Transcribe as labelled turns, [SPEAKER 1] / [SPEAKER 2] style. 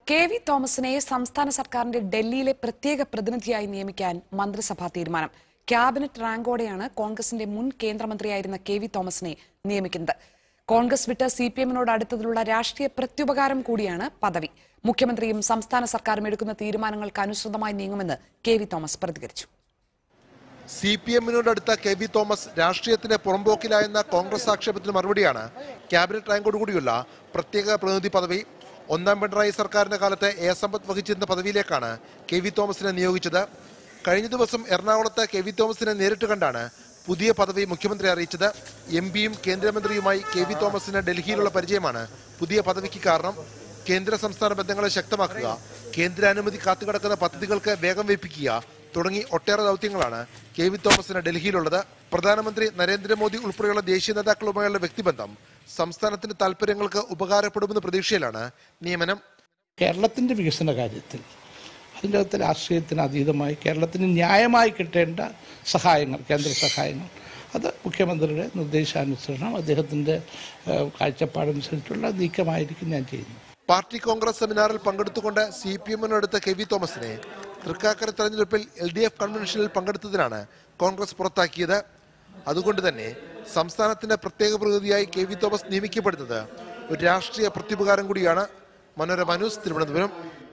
[SPEAKER 1] K V തോമസിനെ സംസ്ഥാന സർക്കാരിന്റെ ഡൽഹിയിലെ പ്രത്യേക പ്രതിനിധിയായി നിയമിക്കാൻ മന്ത്രിസഭാ തീരുമാനം ക്യാബിനറ്റ് റാങ്കോടെയാണ് കോൺഗ്രസിന്റെ മുൻ കേന്ദ്രമന്ത്രിയായിരുന്ന കെ വി തോമസിനെ നിയമിക്കുന്നത് കോൺഗ്രസ് വിട്ട് സി പി എമ്മിനോട് അടുത്തതിലുള്ള രാഷ്ട്രീയ പ്രത്യുപകാരം കൂടിയാണ് പദവി മുഖ്യമന്ത്രിയും സംസ്ഥാന സർക്കാരും എടുക്കുന്ന തീരുമാനങ്ങൾക്ക് അനുസൃതമായി നീങ്ങുമെന്ന് കെ വി തോമസ് പ്രതികരിച്ചു
[SPEAKER 2] സി പി എമ്മിനോടടുത്ത കെ വി തോമസ് രാഷ്ട്രീയത്തിന്റെ പുറമ്പോക്കിലായെന്ന കോൺഗ്രസ് ആക്ഷേപത്തിന് മറുപടിയാണ് ക്യാബിനറ്റ് റാങ്കോടുകൂടിയുള്ള പ്രത്യേക പ്രതിനിധി പദവി ഒന്നാം പിണറായി സർക്കാരിന്റെ കാലത്ത് എ സമ്പത്ത് വഹിച്ചിരുന്ന പദവിയിലേക്കാണ് കെ വി തോമസിനെ നിയോഗിച്ചത് കഴിഞ്ഞ ദിവസം എറണാകുളത്ത് കെ വി തോമസിനെ നേരിട്ട് കണ്ടാണ് പുതിയ പദവി മുഖ്യമന്ത്രി അറിയിച്ചത് എം പിയും കേന്ദ്രമന്ത്രിയുമായി കെ വി തോമസിന് ഡൽഹിയിലുള്ള പരിചയമാണ് പുതിയ പദവിക്ക് കാരണം കേന്ദ്ര സംസ്ഥാന ബന്ധങ്ങളെ ശക്തമാക്കുക കേന്ദ്രാനുമതി കാത്തുകിടക്കുന്ന പദ്ധതികൾക്ക് വേഗം വെപ്പിക്കുക തുടങ്ങി ഒട്ടേറെ ദൗത്യങ്ങളാണ് കെ വി തോമസിന് ഡൽഹിയിലുള്ളത് പ്രധാനമന്ത്രി നരേന്ദ്രമോദി ഉൾപ്പെടെയുള്ള ദേശീയ നേതാക്കളുമായുള്ള വ്യക്തിബന്ധം സംസ്ഥാനത്തിന്റെ താൽപര്യങ്ങൾക്ക് ഉപകാരപ്പെടുമെന്ന പ്രതീക്ഷയിലാണ് നിയമനം
[SPEAKER 3] കേരളത്തിൻ്റെ വികസന കാര്യത്തിൽ അതിൻ്റെ അകത്ത് രാഷ്ട്രീയത്തിന് അതീതമായി കേരളത്തിന് ന്യായമായി കിട്ടേണ്ട സഹായങ്ങൾ കേന്ദ്ര സഹായങ്ങൾ അത് മുഖ്യമന്ത്രിയുടെ നിർദ്ദേശാനുസരണം അദ്ദേഹത്തിൻ്റെ ഏഹ്, കാഴ്ചപ്പാടനുസരിച്ചുള്ള നീക്കമായിരിക്കും ഞാൻ ചെയ്യുന്നത്
[SPEAKER 2] പാർട്ടി കോൺഗ്രസ് സെമിനാറിൽ പങ്കെടുത്തുകൊണ്ട് സി പി എമ്മിനടുത്ത കെ വി തോമസിനെ തൃക്കാക്കര തെരഞ്ഞെടുപ്പിൽ എൽ ഡി എഫ് കൺവെൻഷനിൽ പങ്കെടുത്തതിനാണ് കോൺഗ്രസ് പുറത്താക്കിയത് അതുകൊണ്ട് തന്നെ സംസ്ഥാനത്തിന്റെ പ്രത്യേക പ്രതിനിധിയായി കെ വി തോമസ് നിയമിക്കപ്പെടുന്നത് ഒരു രാഷ്ട്രീയ പ്രത്യുപകാരം കൂടിയാണ് മനോരമ ന്യൂസ് തിരുവനന്തപുരം